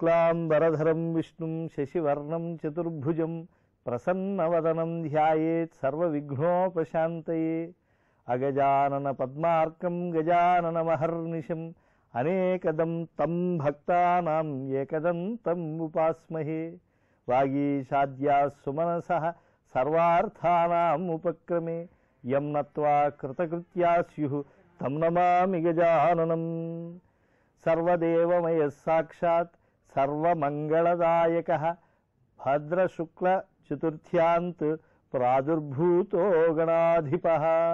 శుక్లాంబరధరం విష్ణుం శశివర్ణం చతుర్భుజం ప్రసన్నవదనం ధ్యాయేత్ సర్వవిఘ్నోపశాంతయే అగజానన పద్మార్కం గజానన మహర్నిశం అనేకదం తం భక్తానాం ఏకదంతం ఉపాస్మహే వాగీషాద్యా సుమనస సర్వార్థానాం ఉపక్రమే యం నత్వా కృతకృత్యా స్యు తం నమామి గజాననం సర్వదేవమయ సాక్షాత్ సర్వమంగళదాయక భద్రశుక్ల చతుర్థ్యాంత్ ప్రాదుర్భూతో గణాధిప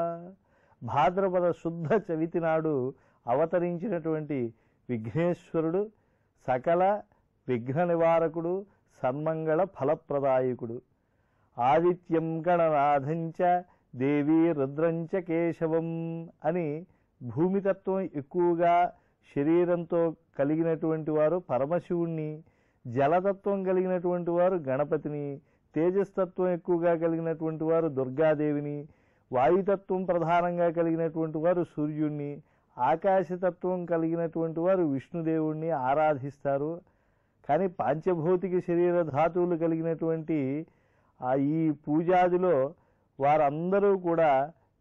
భాద్రపద శుద్ధ చవితి నాడు అవతరించినటువంటి విఘ్నేశ్వరుడు సకల విఘ్న నివారకుడు సన్మంగళ ఫలప్రదాయకుడు ఆదిత్యం గణనాథంచ దేవీ రుద్రంచ కేశవం అని భూమితత్వం ఎక్కువగా శరీరంతో కలిగినటువంటి వారు పరమశివుణ్ణి జలతత్వం కలిగినటువంటి వారు గణపతిని తేజస్తత్వం ఎక్కువగా కలిగినటువంటి వారు దుర్గాదేవిని వాయుతత్వం ప్రధానంగా కలిగినటువంటి వారు సూర్యుణ్ణి ఆకాశతత్వం కలిగినటువంటి వారు విష్ణుదేవుణ్ణి ఆరాధిస్తారు కానీ పాంచభౌతిక శరీర ధాతువులు కలిగినటువంటి ఆ ఈ పూజాదిలో వారందరూ కూడా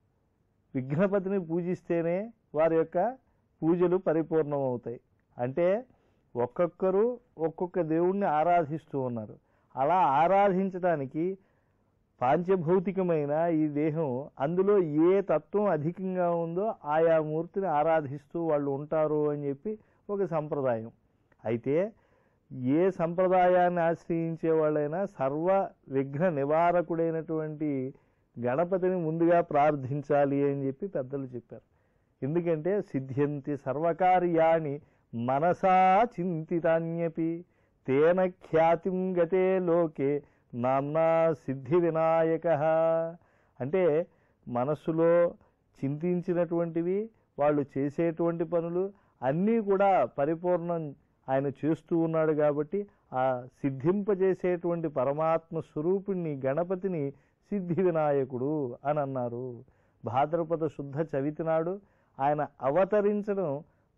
విఘ్నపతిని పూజిస్తేనే వారి యొక్క పూజలు పరిపూర్ణమవుతాయి అంటే ఒక్కొక్కరు ఒక్కొక్క దేవుణ్ణి ఆరాధిస్తూ ఉన్నారు అలా ఆరాధించడానికి పాంచభౌతికమైన ఈ దేహం అందులో ఏ తత్వం అధికంగా ఉందో ఆయా మూర్తిని ఆరాధిస్తూ వాళ్ళు ఉంటారు అని చెప్పి ఒక సంప్రదాయం అయితే ఏ సంప్రదాయాన్ని ఆశ్రయించే వాళ్ళైనా సర్వ విఘ్న నివారకుడైనటువంటి గణపతిని ముందుగా ప్రార్థించాలి అని చెప్పి పెద్దలు చెప్పారు ఎందుకంటే సిద్ధ్యంతి సర్వకార్యాణి మనసా చింతితాన్యపి తేన ఖ్యాతిం గతే లోకే నామ్నా సిద్ధి వినాయక అంటే మనస్సులో చింతించినటువంటివి వాళ్ళు చేసేటువంటి పనులు అన్నీ కూడా పరిపూర్ణం ఆయన చేస్తూ ఉన్నాడు కాబట్టి ఆ సిద్ధింపజేసేటువంటి పరమాత్మ స్వరూపుణ్ణి గణపతిని సిద్ధి వినాయకుడు అని అన్నారు భాద్రపద శుద్ధ చవితి నాడు ఆయన అవతరించడం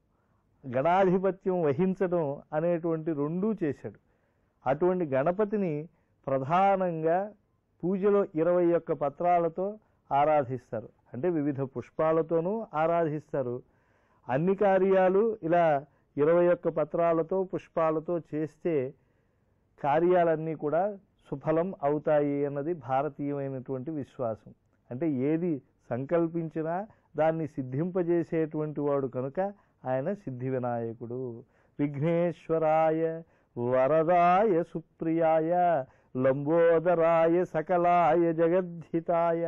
గణాధిపత్యం వహించడం అనేటువంటి రెండూ చేశాడు అటువంటి గణపతిని ప్రధానంగా పూజలో ఇరవై ఒక్క పత్రాలతో ఆరాధిస్తారు అంటే వివిధ పుష్పాలతోనూ ఆరాధిస్తారు అన్ని కార్యాలు ఇలా ఇరవై ఒక్క పత్రాలతో పుష్పాలతో చేస్తే కార్యాలన్నీ కూడా సుఫలం అవుతాయి అన్నది భారతీయమైనటువంటి విశ్వాసం అంటే ఏది సంకల్పించినా దాన్ని సిద్ధింపజేసేటువంటి వాడు కనుక ఆయన సిద్ధి వినాయకుడు విఘ్నేశ్వరాయ వరదాయ సుప్రియాయ లంబోదరాయ సకలాయ జగద్ధితాయ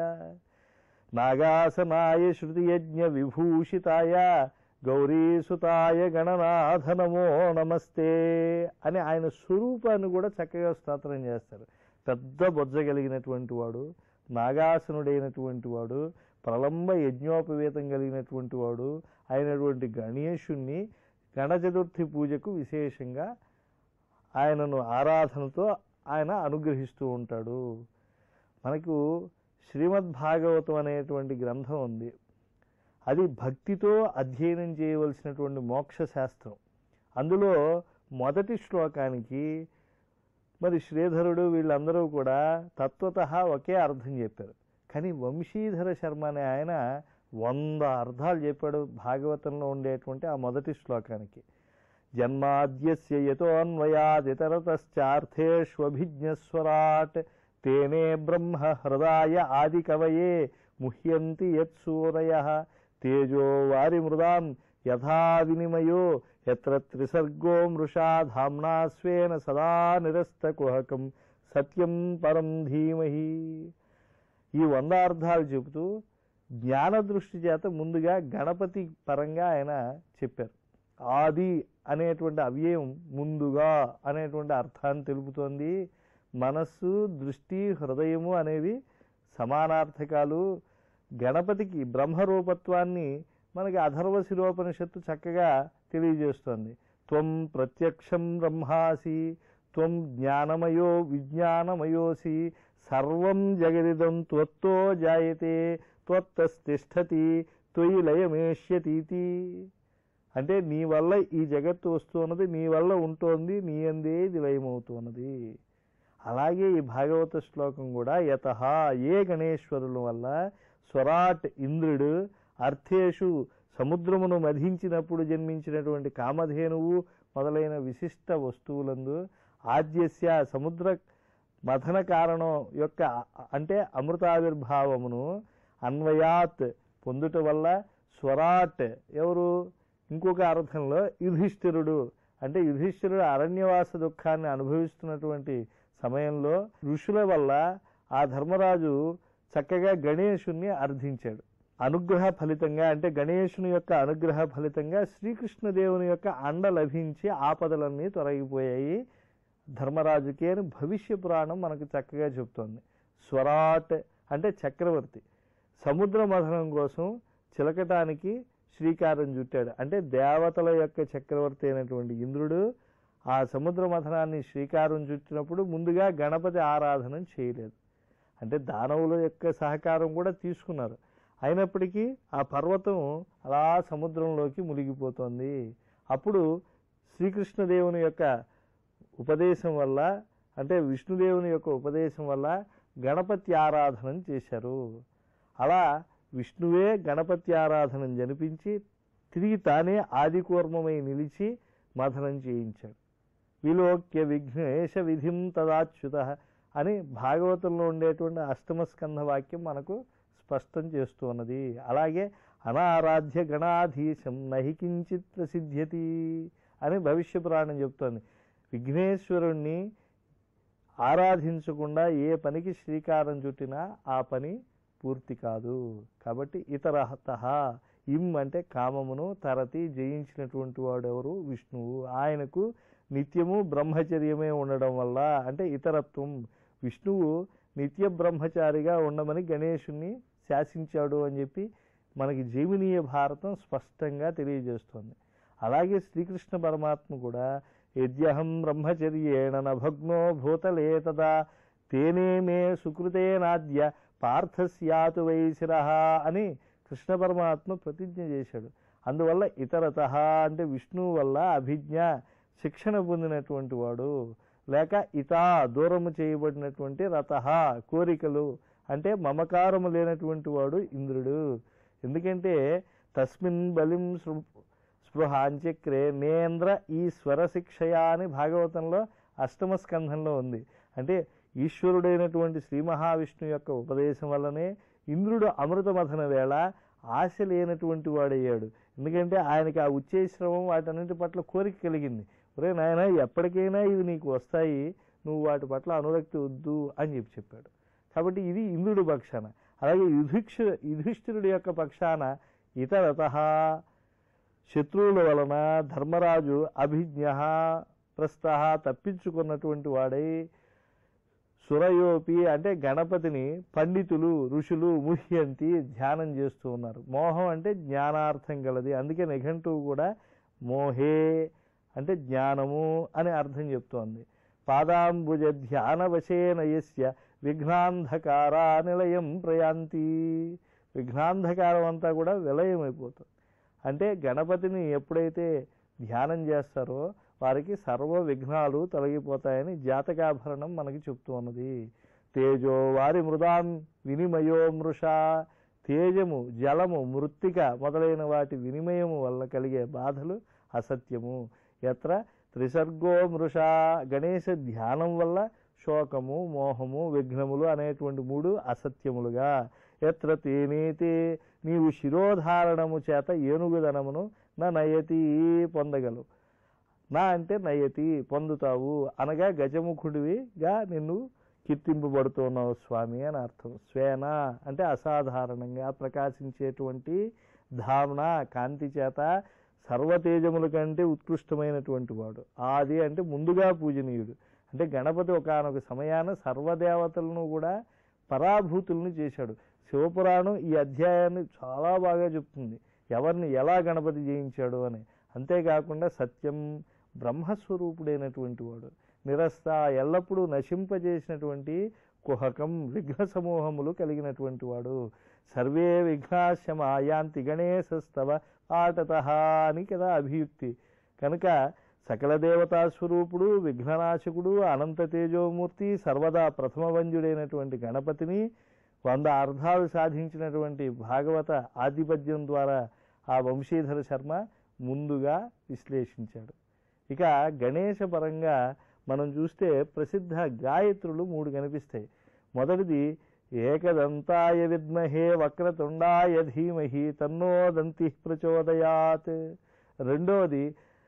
నాగాసనాయ శృతియజ్ఞ విభూషితాయ గౌరీసుతాయ గణనాథ నమో నమస్తే అని ఆయన స్వరూపాన్ని కూడా చక్కగా స్తోత్రం చేస్తారు పెద్ద బొజ్జ కలిగినటువంటి వాడు నాగాసనుడైనటువంటి వాడు ప్రలంబ యజ్ఞోపవేతం కలిగినటువంటి వాడు అయినటువంటి గణేశుణ్ణి గణచతుర్థి పూజకు విశేషంగా ఆయనను ఆరాధనతో ఆయన అనుగ్రహిస్తూ ఉంటాడు మనకు శ్రీమద్ భాగవతం అనేటువంటి గ్రంథం ఉంది అది భక్తితో అధ్యయనం చేయవలసినటువంటి మోక్ష శాస్త్రం అందులో మొదటి శ్లోకానికి మరి శ్రీధరుడు వీళ్ళందరూ కూడా తత్వత ఒకే అర్థం చెప్పారు కానీ వంశీధర శర్మ అనే ఆయన వంద అర్థాలు చెప్పాడు భాగవతంలో ఉండేటువంటి ఆ మొదటి శ్లోకానికి జన్మాద్యస్య యతోన్వయాదితరతశ్చార్థేష్వభిజ్ఞస్వరాట్ తేనే బ్రహ్మ హృదాయ ఆది కవయే ముహ్యంతి యత్సూరయ తేజో వారి మృదాం యథా వినిమయో ఎత్ర త్రిసర్గో మృషా ధామ్నా స్వేన సదా నిరస్తకుహకం సత్యం పరం ధీమహి ఈ వంద అర్థాలు చెబుతూ జ్ఞాన దృష్టి చేత ముందుగా గణపతి పరంగా ఆయన చెప్పారు ఆది అనేటువంటి అవ్యయం ముందుగా అనేటువంటి అర్థాన్ని తెలుపుతోంది మనస్సు దృష్టి హృదయము అనేవి సమానార్థకాలు గణపతికి బ్రహ్మరూపత్వాన్ని మనకి అధర్వ శిరోపనిషత్తు చక్కగా తెలియజేస్తోంది త్వం ప్రత్యక్షం బ్రహ్మాసి త్వం జ్ఞానమయో విజ్ఞానమయోసి సర్వం జగదిదం త్వత్తో జాయతే త్వత్తస్థిష్టతి త్వయి లయమేష్యతీతి అంటే నీ వల్ల ఈ జగత్తు వస్తున్నది నీ వల్ల ఉంటోంది నీ అందే ఇది లయమవుతున్నది అలాగే ఈ భాగవత శ్లోకం కూడా యత ఏ గణేశ్వరుల వల్ల స్వరాట్ ఇంద్రుడు అర్థేషు సముద్రమును మధించినప్పుడు జన్మించినటువంటి కామధేనువు మొదలైన విశిష్ట వస్తువులందు ఆద్యస్య సముద్ర మథన కారణం యొక్క అంటే అమృతావిర్భావమును అన్వయాత్ పొందుట వల్ల స్వరాట్ ఎవరు ఇంకొక అర్థంలో యుధిష్ఠిరుడు అంటే యుధిష్ఠిరుడు అరణ్యవాస దుఃఖాన్ని అనుభవిస్తున్నటువంటి సమయంలో ఋషుల వల్ల ఆ ధర్మరాజు చక్కగా గణేశుణ్ణి అర్థించాడు అనుగ్రహ ఫలితంగా అంటే గణేశుని యొక్క అనుగ్రహ ఫలితంగా శ్రీకృష్ణదేవుని యొక్క అండ లభించి ఆపదలన్నీ తొలగిపోయాయి ధర్మరాజుకి అని భవిష్య పురాణం మనకు చక్కగా చెప్తోంది స్వరాట్ అంటే చక్రవర్తి సముద్ర మథనం కోసం చిలకటానికి శ్రీకారం చుట్టాడు అంటే దేవతల యొక్క చక్రవర్తి అయినటువంటి ఇంద్రుడు ఆ సముద్ర మథనాన్ని శ్రీకారం చుట్టినప్పుడు ముందుగా గణపతి ఆరాధన చేయలేదు అంటే దానవుల యొక్క సహకారం కూడా తీసుకున్నారు అయినప్పటికీ ఆ పర్వతం అలా సముద్రంలోకి మునిగిపోతుంది అప్పుడు శ్రీకృష్ణదేవుని యొక్క ఉపదేశం వల్ల అంటే విష్ణుదేవుని యొక్క ఉపదేశం వల్ల గణపతి ఆరాధన చేశారు అలా విష్ణువే గణపతి ఆరాధన జనిపించి తిరిగి తానే ఆదికూర్మమై నిలిచి మథనం చేయించాడు విలోక్య విఘ్నేశ విధిం తదాచ్యుత అని భాగవతంలో ఉండేటువంటి అష్టమ స్కంధ వాక్యం మనకు స్పష్టం చేస్తూ ఉన్నది అలాగే అనారాధ్య గణాధీశం నహి కించిత్ ప్రసిద్ధ్యతి అని భవిష్య పురాణం చెప్తోంది విఘ్నేశ్వరుణ్ణి ఆరాధించకుండా ఏ పనికి శ్రీకారం చుట్టినా ఆ పని పూర్తి కాదు కాబట్టి ఇతరహత ఇం అంటే కామమును తరతి జయించినటువంటి వాడెవరు విష్ణువు ఆయనకు నిత్యము బ్రహ్మచర్యమే ఉండడం వల్ల అంటే ఇతరత్వం విష్ణువు నిత్య బ్రహ్మచారిగా ఉండమని గణేశుణ్ణి శాసించాడు అని చెప్పి మనకి జైమినీయ భారతం స్పష్టంగా తెలియజేస్తుంది అలాగే శ్రీకృష్ణ పరమాత్మ కూడా యద్యహం బ్రహ్మచర్యేణ నభగ్నో భూతలే తదా తేనే మే సుకృతేనాద్య పార్థస్యాతు వైశిర అని కృష్ణ పరమాత్మ ప్రతిజ్ఞ చేశాడు అందువల్ల ఇతరత అంటే విష్ణువు వల్ల అభిజ్ఞ శిక్షణ పొందినటువంటి వాడు లేక ఇతా దూరము చేయబడినటువంటి రత కోరికలు అంటే మమకారము లేనటువంటి వాడు ఇంద్రుడు ఎందుకంటే తస్మిన్ బలిం సృ- స్పృహాంచక్రే నేంద్ర ఈ స్వర శిక్షయ అని భాగవతంలో అష్టమ స్కంధంలో ఉంది అంటే ఈశ్వరుడైనటువంటి శ్రీ మహావిష్ణు యొక్క ఉపదేశం వల్లనే ఇంద్రుడు అమృతమథన వేళ ఆశ లేనటువంటి వాడయ్యాడు ఎందుకంటే ఆయనకి ఆ ఉచ్చేశ్రమం వాటన్నిటి పట్ల కోరిక కలిగింది ఒరే నాయన ఎప్పటికైనా ఇవి నీకు వస్తాయి నువ్వు వాటి పట్ల అనురక్తి వద్దు అని చెప్పి చెప్పాడు కాబట్టి ఇది ఇంద్రుడి పక్షాన అలాగే యుధిక్ష యుధిష్ఠిరుడి యొక్క పక్షాన ఇతరత శత్రువుల వలన ధర్మరాజు అభిజ్ఞ ప్రస్థ తప్పించుకున్నటువంటి వాడై సురయోపి అంటే గణపతిని పండితులు ఋషులు ముహ్యంతి ధ్యానం చేస్తూ ఉన్నారు మోహం అంటే జ్ఞానార్థం గలది అందుకే నిఘంటువు కూడా మోహే అంటే జ్ఞానము అని అర్థం చెప్తోంది పాదాంబుజ ధ్యాన వశేన యస్య విఘ్నాంధకారా నిలయం ప్రయాంతి విఘ్నాంధకారం అంతా కూడా విలయమైపోతుంది అంటే గణపతిని ఎప్పుడైతే ధ్యానం చేస్తారో వారికి సర్వ విఘ్నాలు తొలగిపోతాయని జాతకాభరణం మనకి చెప్తూ ఉన్నది తేజో వారి మృదాం వినిమయో మృష తేజము జలము మృత్తిక మొదలైన వాటి వినిమయము వల్ల కలిగే బాధలు అసత్యము ఎత్ర త్రిసర్గో మృష గణేశ ధ్యానం వల్ల శోకము మోహము విఘ్నములు అనేటువంటి మూడు అసత్యములుగా ఎత్ర తేనేతే నీవు శిరోధారణము చేత ఏనుగుదనమును నా నయతి పొందగలవు నా అంటే నయతి పొందుతావు అనగా గజముఖుడివిగా నిన్ను కీర్తింపబడుతున్నావు స్వామి అని అర్థం స్వేన అంటే అసాధారణంగా ప్రకాశించేటువంటి ధామన కాంతి చేత సర్వతేజముల కంటే ఉత్కృష్టమైనటువంటి వాడు ఆది అంటే ముందుగా పూజనీయుడు అంటే గణపతి ఒకానొక సమయాన సర్వదేవతలను కూడా పరాభూతులను చేశాడు శివపురాణం ఈ అధ్యాయాన్ని చాలా బాగా చెప్తుంది ఎవరిని ఎలా గణపతి జయించాడు అని అంతేకాకుండా సత్యం బ్రహ్మస్వరూపుడైనటువంటి వాడు నిరస్త ఎల్లప్పుడూ నశింపజేసినటువంటి కుహకం విఘ్న సమూహములు కలిగినటువంటి వాడు సర్వే విఘ్నాశమాయాంతి గణేశస్తవ ఆటత అని కదా అభియుక్తి కనుక సకల దేవతా స్వరూపుడు విఘ్ననాశకుడు అనంత తేజోమూర్తి సర్వదా ప్రథమ వంజుడైనటువంటి గణపతిని వంద అర్థాలు సాధించినటువంటి భాగవత ఆధిపత్యం ద్వారా ఆ వంశీధర శర్మ ముందుగా విశ్లేషించాడు ఇక గణేశ పరంగా మనం చూస్తే ప్రసిద్ధ గాయత్రులు మూడు కనిపిస్తాయి మొదటిది ఏకదంతాయ విద్మహే వక్రతుండాయ ధీమహి తన్నో దంతి ప్రచోదయాత్ రెండోది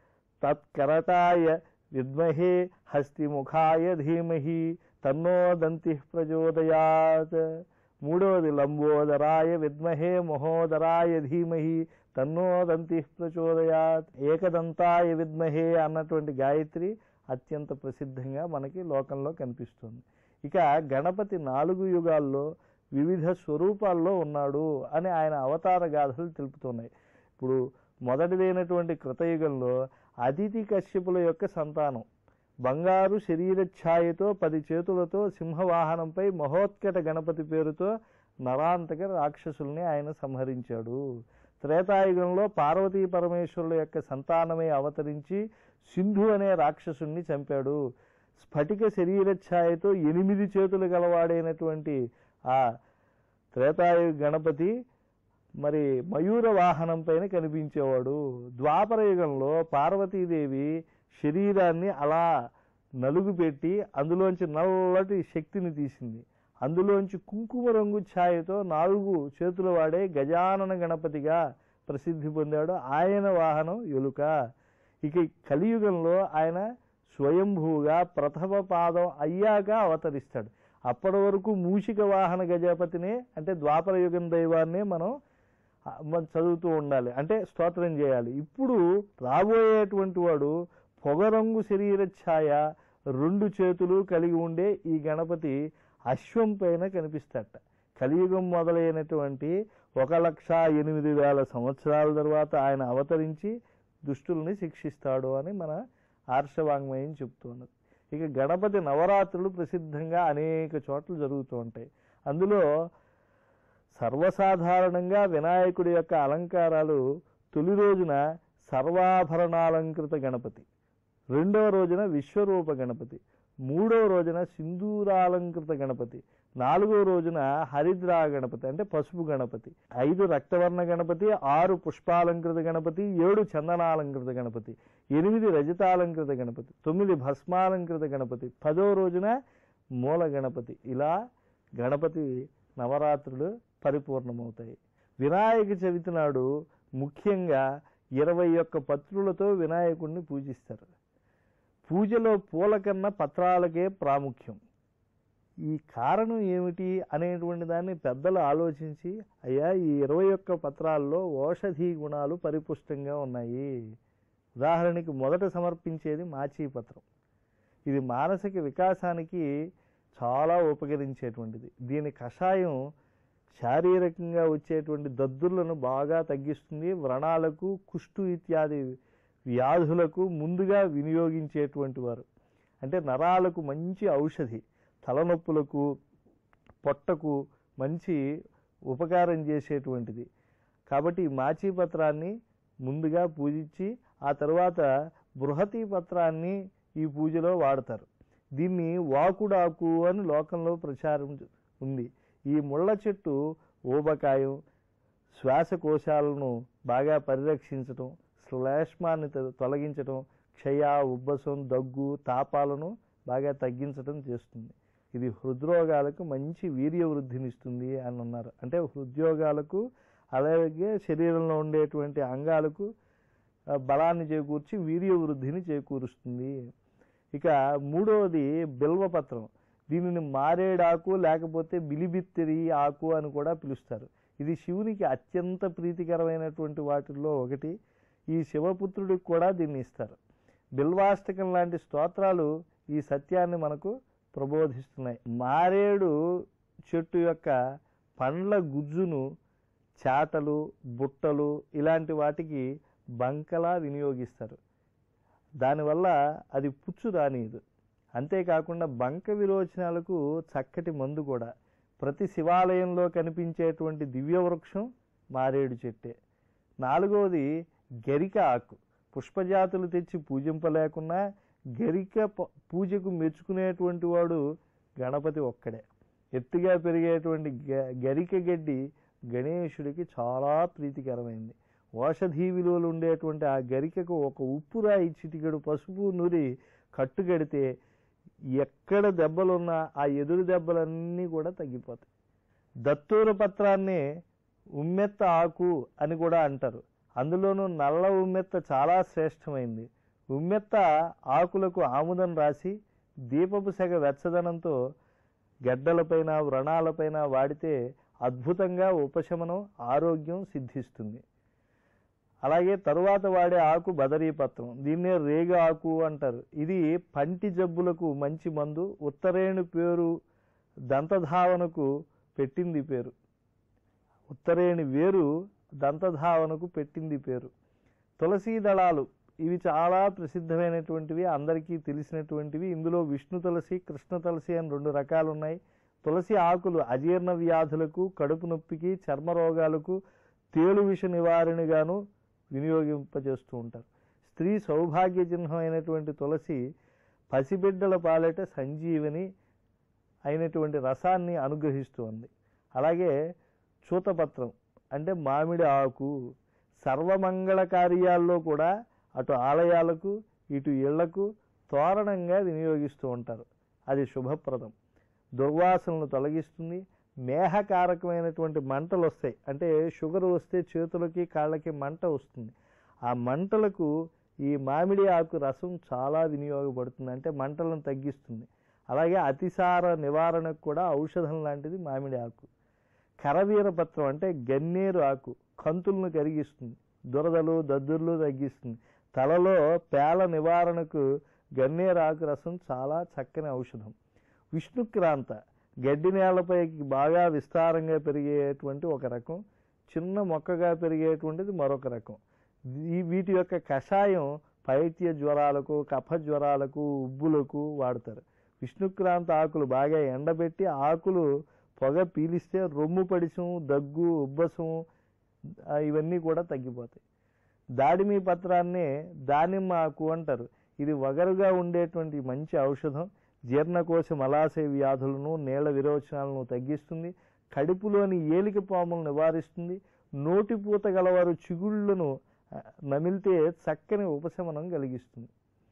తత్కరటాయ విద్మహే హస్తిముఖాయ ధీమహి తన్నో దంతి ప్రచోదయాత్ మూడవది లంబోదరాయ విద్మహే మహోదరాయ ధీమహి తన్నో దంతి ప్రచోదయాత్ ఏకదంతాయ విద్మహే అన్నటువంటి గాయత్రి అత్యంత ప్రసిద్ధంగా మనకి లోకంలో కనిపిస్తుంది ఇక గణపతి నాలుగు యుగాల్లో వివిధ స్వరూపాల్లో ఉన్నాడు అని ఆయన అవతార గాథలు తెలుపుతున్నాయి ఇప్పుడు మొదటిదైనటువంటి కృతయుగంలో అతిథి కశ్యపుల యొక్క సంతానం బంగారు శరీర ఛాయతో పది చేతులతో సింహవాహనంపై మహోత్కట గణపతి పేరుతో నరాంతక రాక్షసుల్ని ఆయన సంహరించాడు త్రేతాయుగంలో పార్వతీ పరమేశ్వరుల యొక్క సంతానమై అవతరించి సింధు అనే రాక్షసుణ్ణి చంపాడు స్ఫటిక శరీర ఛాయతో ఎనిమిది చేతులు గలవాడైనటువంటి ఆ త్రేతాయుగ గణపతి మరి మయూర వాహనం పైన కనిపించేవాడు ద్వాపర యుగంలో పార్వతీదేవి శరీరాన్ని అలా నలుగు పెట్టి అందులోంచి నల్లటి శక్తిని తీసింది అందులోంచి కుంకుమ రంగు ఛాయతో నాలుగు చేతులు వాడే గజానన గణపతిగా ప్రసిద్ధి పొందాడు ఆయన వాహనం ఎలుక ఇక ఈ కలియుగంలో ఆయన స్వయంభూగా ప్రథమ పాదం అయ్యాక అవతరిస్తాడు అప్పటి వరకు మూషిక వాహన గజపతినే అంటే ద్వాపర యుగం దైవాన్నే మనం ఆ, మనం చదువుతూ ఉండాలి అంటే స్తోత్రం చేయాలి ఇప్పుడు రాబోయేటువంటి వాడు పొగరంగు శరీర ఛాయ రెండు చేతులు కలిగి ఉండే ఈ గణపతి అశ్వం పైన కనిపిస్తాడట కలియుగం మొదలైనటువంటి ఒక లక్ష ఎనిమిది వేల సంవత్సరాల తర్వాత ఆయన అవతరించి దుష్టుల్ని శిక్షిస్తాడు అని మన ఆర్షవాంగ్మయం చెప్తున్నది ఇక గణపతి నవరాత్రులు ప్రసిద్ధంగా అనేక చోట్ల జరుగుతూ ఉంటాయి అందులో సర్వసాధారణంగా వినాయకుడి యొక్క అలంకారాలు తొలి రోజున సర్వాభరణాలంకృత గణపతి రెండవ రోజున విశ్వరూప గణపతి మూడవ రోజున సింధూరాలంకృత గణపతి నాలుగో రోజున హరిద్రా గణపతి అంటే పసుపు గణపతి ఐదు రక్తవర్ణ గణపతి ఆరు పుష్పాలంకృత గణపతి ఏడు చందనాలంకృత గణపతి ఎనిమిది రజతాలంకృత గణపతి తొమ్మిది భస్మాలంకృత గణపతి పదో రోజున మూల గణపతి ఇలా గణపతి నవరాత్రులు పరిపూర్ణమవుతాయి వినాయక చవితి నాడు ముఖ్యంగా ఇరవై ఒక్క పత్రులతో వినాయకుడిని పూజిస్తారు పూజలో పూల కన్నా పత్రాలకే ప్రాముఖ్యం ఈ కారణం ఏమిటి అనేటువంటి దాన్ని పెద్దలు ఆలోచించి అయ్యా ఈ ఇరవై ఒక్క పత్రాల్లో ఓషధీ గుణాలు పరిపుష్టంగా ఉన్నాయి ఉదాహరణకి మొదట సమర్పించేది మాచీ పత్రం ఇది మానసిక వికాసానికి చాలా ఉపకరించేటువంటిది దీని కషాయం శారీరకంగా వచ్చేటువంటి దద్దుర్లను బాగా తగ్గిస్తుంది వ్రణాలకు కుష్టు ఇత్యాది వ్యాధులకు ముందుగా వినియోగించేటువంటి వారు అంటే నరాలకు మంచి ఔషధి తలనొప్పులకు పొట్టకు మంచి ఉపకారం చేసేటువంటిది కాబట్టి ఈ మాచీ పత్రాన్ని ముందుగా పూజించి ఆ తర్వాత బృహతి పత్రాన్ని ఈ పూజలో వాడతారు దీన్ని వాకుడాకు అని లోకంలో ప్రచారం ఉంది ఈ ముళ్ళ చెట్టు ఊబకాయం శ్వాసకోశాలను బాగా పరిరక్షించటం శ్లేష్మాన్ని తొ- తొలగించటం క్షయ ఉబ్బసం దగ్గు తాపాలను బాగా తగ్గించటం చేస్తుంది ఇది హృద్రోగాలకు మంచి వీర్య వృద్ధినిస్తుంది అని అన్నారు అంటే హృద్యోగాలకు అలాగే శరీరంలో ఉండేటువంటి అంగాలకు ఆ, బలాన్ని చేకూర్చి వీర్య వృద్ధిని చేకూరుస్తుంది ఇక మూడవది బిల్వపత్రం దీనిని మారేడాకు లేకపోతే బిలిబిత్తిరి ఆకు అని కూడా పిలుస్తారు ఇది శివునికి అత్యంత ప్రీతికరమైనటువంటి వాటిల్లో ఒకటి ఈ శివపుత్రుడికి కూడా దీన్ని ఇస్తారు బిల్వాష్టకం లాంటి స్తోత్రాలు ఈ సత్యాన్ని మనకు ప్రబోధిస్తున్నాయి మారేడు చెట్టు యొక్క పండ్ల గుజ్జును చాటలు బుట్టలు ఇలాంటి వాటికి బంకలా వినియోగిస్తారు దానివల్ల అది పుచ్చు రానియదు అంతేకాకుండా బంక విరోచనాలకు చక్కటి మందు కూడా ప్రతి శివాలయంలో కనిపించేటువంటి దివ్య వృక్షం మారేడు చెట్టే నాలుగవది గరిక ఆకు పుష్పజాతులు తెచ్చి పూజింపలేకున్నా గరిక ప- పూజకు మెచ్చుకునేటువంటి వాడు గణపతి ఒక్కడే ఎత్తుగా పెరిగేటువంటి గ- గరిక గడ్డి గణేశుడికి చాలా ప్రీతికరమైంది ఔషధీ విలువలు ఉండేటువంటి ఆ గరికకు ఒక ఉప్పు రాయి చిటికెడు పసుపు నూరి కట్టుగడితే ఎక్కడ దెబ్బలున్నా ఆ ఎదురు దెబ్బలన్నీ కూడా తగ్గిపోతాయి దత్తూర పత్రాన్ని ఉమ్మెత్త ఆకు అని కూడా అంటారు అందులోనూ నల్ల ఉమ్మెత్త చాలా శ్రేష్టమైంది ఉమ్మెత్త ఆకులకు ఆముదం రాసి దీపపు సెగ వెచ్చదనంతో గడ్డలపైన వ్రణాలపైన వాడితే అద్భుతంగా ఉపశమనం ఆరోగ్యం సిద్ధిస్తుంది అలాగే తరువాత వాడే ఆకు బదరీపత్రం దీన్నే రేగ ఆకు అంటారు ఇది పంటి జబ్బులకు మంచి మందు ఉత్తరేణి పేరు దంతధావనకు పెట్టింది పేరు ఉత్తరేణి వేరు దంతధావనకు పెట్టింది పేరు తులసీ దళాలు ఇవి చాలా ప్రసిద్ధమైనటువంటివి అందరికీ తెలిసినటువంటివి ఇందులో విష్ణు తులసి కృష్ణ తులసి అని రెండు రకాలు ఉన్నాయి తులసి ఆకులు అజీర్ణ వ్యాధులకు కడుపు నొప్పికి చర్మ రోగాలకు తేలు విష నివారణగాను వినియోగింపజేస్తూ ఉంటారు స్త్రీ సౌభాగ్య చిహ్నమైనటువంటి తులసి పసిబిడ్డల పాలెట సంజీవని అయినటువంటి రసాన్ని అనుగ్రహిస్తూ ఉంది అలాగే చూతపత్రం అంటే మామిడి ఆకు సర్వమంగళ కార్యాల్లో కూడా అటు ఆలయాలకు ఇటు ఇళ్లకు తోరణంగా వినియోగిస్తూ ఉంటారు అది శుభప్రదం దుర్వాసనలు తొలగిస్తుంది మేహకారకమైనటువంటి మంటలు వస్తాయి అంటే షుగర్ వస్తే చేతులకి కాళ్ళకి మంట వస్తుంది ఆ మంటలకు ఈ మామిడి ఆకు రసం చాలా వినియోగపడుతుంది అంటే మంటలను తగ్గిస్తుంది అలాగే అతిసార నివారణకు కూడా ఔషధం లాంటిది మామిడి ఆకు కరవీర పత్రం అంటే గన్నేరు ఆకు కంతులను కరిగిస్తుంది దురదలు దద్దుర్లు తగ్గిస్తుంది తలలో పేల నివారణకు గన్నేరు ఆకు రసం చాలా చక్కని ఔషధం విష్ణుక్రాంత గడ్డి నేలపైకి బాగా విస్తారంగా పెరిగేటువంటి ఒక రకం చిన్న మొక్కగా పెరిగేటువంటిది మరొక రకం ఈ వీటి యొక్క కషాయం పైత్య జ్వరాలకు కఫ జ్వరాలకు ఉబ్బులకు వాడతారు విష్ణుక్రాంత ఆకులు బాగా ఎండబెట్టి ఆకులు పొగ పీలిస్తే రొమ్ము పడిసం దగ్గు ఉబ్బసం ఆ, ఇవన్నీ కూడా తగ్గిపోతాయి దాడిమి పత్రాన్నే దానిమ్మ ఆకు అంటారు ఇది వగరుగా ఉండేటువంటి మంచి ఔషధం జీర్ణకోశ మలాశయ వ్యాధులను నీళ్ల విరోచనాలను తగ్గిస్తుంది కడుపులోని ఏలిక పాములను నివారిస్తుంది నోటిపూత గలవారు చిగుళ్ళను ఆ, నమిలితే చక్కని ఉపశమనం కలిగిస్తుంది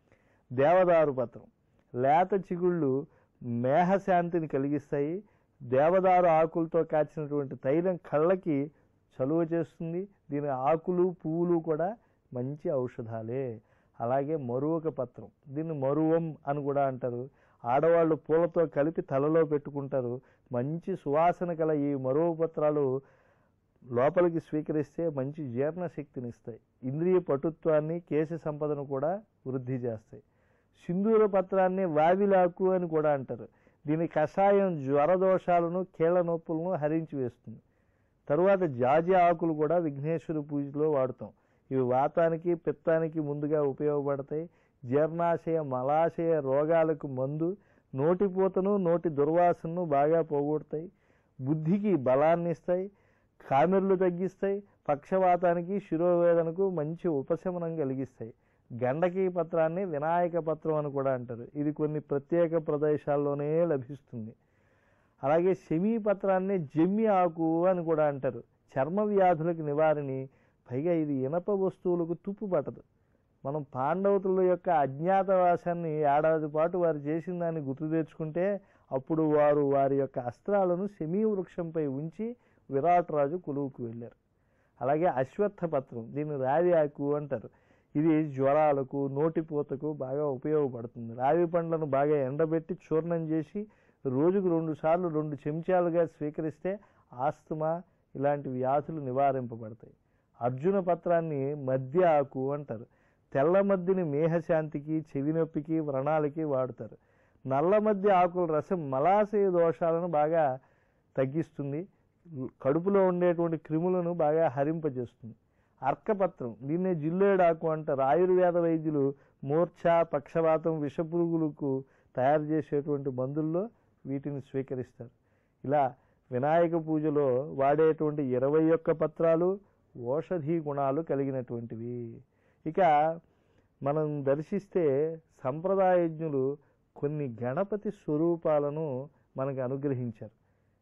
దేవదారు పత్రం లేత చిగుళ్ళు మేహశాంతిని కలిగిస్తాయి దేవదారు ఆకులతో కాచినటువంటి తైలం కళ్ళకి చలువ చేస్తుంది దీని ఆకులు పువ్వులు కూడా మంచి ఔషధాలే అలాగే మరువక పత్రం దీన్ని మరువం అని కూడా అంటారు ఆడవాళ్ళు పూలతో కలిపి తలలో పెట్టుకుంటారు మంచి సువాసన గల ఈ మరువ పత్రాలు లోపలికి స్వీకరిస్తే మంచి జీర్ణశక్తిని ఇస్తాయి ఇంద్రియ పటుత్వాన్ని కేశ సంపదను కూడా వృద్ధి చేస్తాయి సింధూర పత్రాన్ని వావిలాకు అని కూడా అంటారు దీని కషాయం జ్వర దోషాలను కీళ్ళ నొప్పులను హరించి వేస్తుంది తరువాత జాజి ఆకులు కూడా విఘ్నేశ్వర పూజలో వాడుతాం ఇవి వాతానికి పిత్తానికి ముందుగా ఉపయోగపడతాయి జీర్ణాశయ మలాశయ రోగాలకు మందు నోటిపూతను నోటి దుర్వాసనను బాగా పోగొడతాయి బుద్ధికి బలాన్ని ఇస్తాయి కామెర్లు తగ్గిస్తాయి పక్షవాతానికి శిరోవేదనకు మంచి ఉపశమనం కలిగిస్తాయి గండకీ పత్రాన్ని వినాయక పత్రం అని కూడా అంటారు ఇది కొన్ని ప్రత్యేక ప్రదేశాల్లోనే లభిస్తుంది అలాగే శమీ పత్రాన్ని జమ్మి ఆకు అని కూడా అంటారు చర్మ వ్యాధులకు నివారణి పైగా ఇది ఇనప వస్తువులకు తుప్పు పట్టదు మనం పాండవుతుల యొక్క అజ్ఞాతవాసాన్ని ఏడాది పాటు వారు చేసిన దాన్ని గుర్తు తెచ్చుకుంటే అప్పుడు వారు వారి యొక్క అస్త్రాలను శమీ వృక్షంపై ఉంచి విరాట్ రాజు కొలువుకు వెళ్ళారు అలాగే అశ్వత్థ పత్రం దీన్ని రావి ఆకు అంటారు ఇది జ్వరాలకు నోటిపూతకు బాగా ఉపయోగపడుతుంది రావి పండ్లను బాగా ఎండబెట్టి చూర్ణం చేసి రోజుకు రెండు సార్లు రెండు చెంచాలుగా స్వీకరిస్తే ఆస్తమా ఇలాంటి వ్యాధులు నివారింపబడతాయి అర్జున పత్రాన్ని మద్య ఆకు అంటారు తెల్ల మద్దిని మేహశాంతికి చెవి నొప్పికి వ్రణాలకి వాడతారు నల్ల మధ్య ఆకుల రసం మలాశయ దోషాలను బాగా తగ్గిస్తుంది కడుపులో ఉండేటువంటి క్రిములను బాగా హరింపజేస్తుంది అర్కపత్రం దీన్నే జిల్లేడాకు అంటారు ఆయుర్వేద వైద్యులు మూర్ఛ పక్షవాతం విషపురుగులకు తయారు చేసేటువంటి మందుల్లో వీటిని స్వీకరిస్తారు ఇలా వినాయక పూజలో వాడేటువంటి ఇరవై ఒక్క పత్రాలు ఓషధీ గుణాలు కలిగినటువంటివి ఇక మనం దర్శిస్తే సంప్రదాయజ్ఞులు కొన్ని గణపతి స్వరూపాలను మనకు అనుగ్రహించారు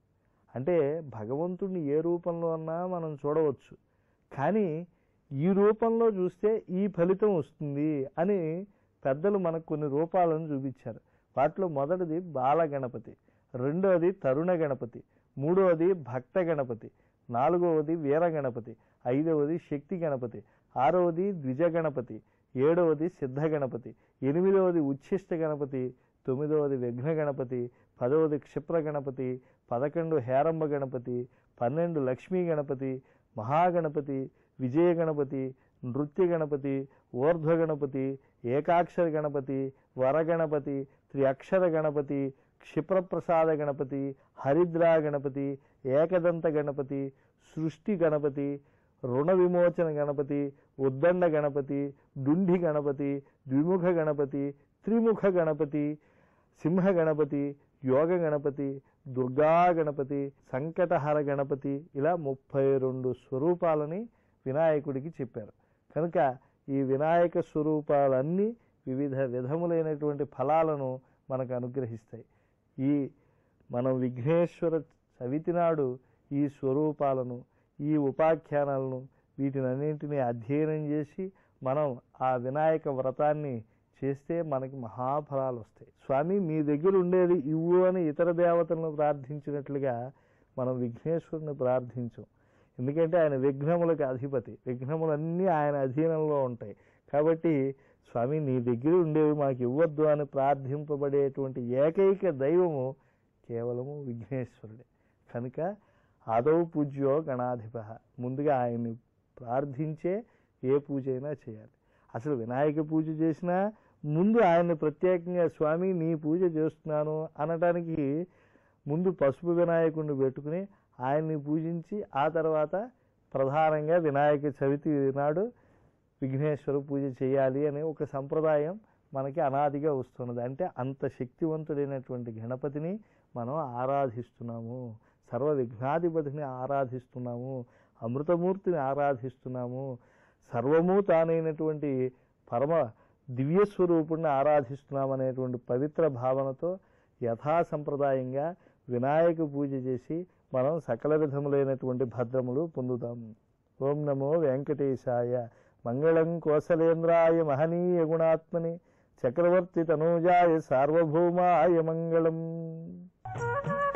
అంటే భగవంతుడిని ఏ రూపంలో అన్నా మనం చూడవచ్చు కానీ ఈ రూపంలో చూస్తే ఈ ఫలితం వస్తుంది అని పెద్దలు మనకు కొన్ని రూపాలను చూపించారు వాటిలో మొదటిది బాల గణపతి రెండవది తరుణ గణపతి మూడవది భక్త గణపతి నాలుగవది వీర గణపతి ఐదవది శక్తి గణపతి ఆరవది ద్విజ గణపతి ఏడవది సిద్ధ గణపతి ఎనిమిదవది ఉచ్ఛిష్ట గణపతి తొమ్మిదవది విఘ్న గణపతి పదవది క్షిప్ర గణపతి పదకొండు హేరంబ గణపతి పన్నెండు లక్ష్మీ గణపతి మహాగణపతి విజయ గణపతి నృత్య గణపతి ఊర్ధ్వ గణపతి ఏకాక్షర గణపతి వరగణపతి త్రిఅక్షర గణపతి క్షిప్రప్రసాద గణపతి హరిద్రా గణపతి ఏకదంత గణపతి సృష్టి గణపతి రుణ విమోచన గణపతి ఉద్దండ గణపతి డుండి గణపతి ద్విముఖ గణపతి త్రిముఖ గణపతి సింహ గణపతి యోగ గణపతి దుర్గా గణపతి సంకటహర గణపతి ఇలా ముప్పై రెండు స్వరూపాలని వినాయకుడికి చెప్పారు కనుక ఈ వినాయక స్వరూపాలన్నీ వివిధ విధములైనటువంటి ఫలాలను మనకు అనుగ్రహిస్తాయి ఈ మనం విఘ్నేశ్వర చవితి నాడు ఈ స్వరూపాలను ఈ ఉపాఖ్యానాలను వీటినన్నింటినీ అధ్యయనం చేసి మనం ఆ వినాయక వ్రతాన్ని చేస్తే మనకి మహాఫలాలు వస్తాయి స్వామి మీ దగ్గర ఉండేది ఇవ్వు అని ఇతర దేవతలను ప్రార్థించినట్లుగా మనం విఘ్నేశ్వరుని ప్రార్థించం ఎందుకంటే ఆయన విఘ్నములకు అధిపతి విఘ్నములన్నీ ఆయన అధీనంలో ఉంటాయి కాబట్టి స్వామి నీ దగ్గర ఉండేవి మాకు ఇవ్వద్దు అని ప్రార్థింపబడేటువంటి ఏకైక దైవము కేవలము విఘ్నేశ్వరుడే కనుక ఆదౌ పూజ్యో గణాధిప ముందుగా ఆయన్ని ప్రార్థించే ఏ పూజ అయినా చేయాలి అసలు వినాయక పూజ చేసినా ముందు ఆయన్ని ప్రత్యేకంగా స్వామి నీ పూజ చేస్తున్నాను అనడానికి ముందు పసుపు వినాయకుడిని పెట్టుకుని ఆయన్ని పూజించి ఆ తర్వాత ప్రధానంగా వినాయక చవితి నాడు విఘ్నేశ్వర పూజ చేయాలి అనే ఒక సంప్రదాయం మనకి అనాదిగా వస్తున్నది అంటే అంత శక్తివంతుడైనటువంటి గణపతిని మనం ఆరాధిస్తున్నాము సర్వ విఘ్నాధిపతిని ఆరాధిస్తున్నాము అమృతమూర్తిని ఆరాధిస్తున్నాము సర్వము తానైనటువంటి పరమ దివ్య స్వరూపుణ్ణి ఆరాధిస్తున్నాం అనేటువంటి పవిత్ర భావనతో యథా సంప్రదాయంగా వినాయక పూజ చేసి మనం సకల విధములైనటువంటి భద్రములు పొందుతాం ఓం నమో వెంకటేశాయ మంగళం కోసలేంద్రాయ మహనీయ గుణాత్మని చక్రవర్తి తనూజాయ సార్వభౌమాయ మంగళం